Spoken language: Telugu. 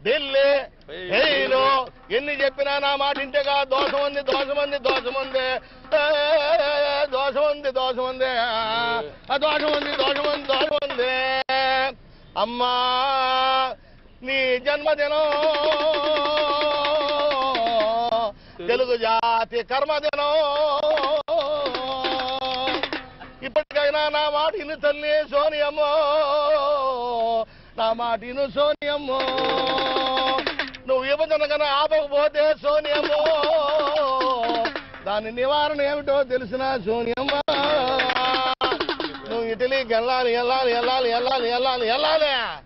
ఢిల్లీ హెయిలు ఎన్ని చెప్పినా నా మాట ఇంటేగా దోషం ఉంది దోషం ఉంది దోషం ఉంది ఏ, దోషం ఉంది దోషం ఉంది ఆ, దోషం ఉంది దోషం ఉంది దోషం ఉంది అమ్మా నీ జన్మదినం తెలుగు జాతి కర్మదినం ఇప్పటికైనా నా మాట ఇను తల్లి సోనియమ్మో నా మాట ఇను సోనియమ్మో నువ్వు విభజన కన్నా ఆపకపోతే సోనియమ్మో దాని నివారణ ఏమిటో తెలిసిన సోనియమ్మ నువ్వు ఇటలీకి వెళ్ళాలి వెళ్ళాలి వెళ్ళాలి వెళ్ళాలి వెళ్ళాలి వెళ్ళాలి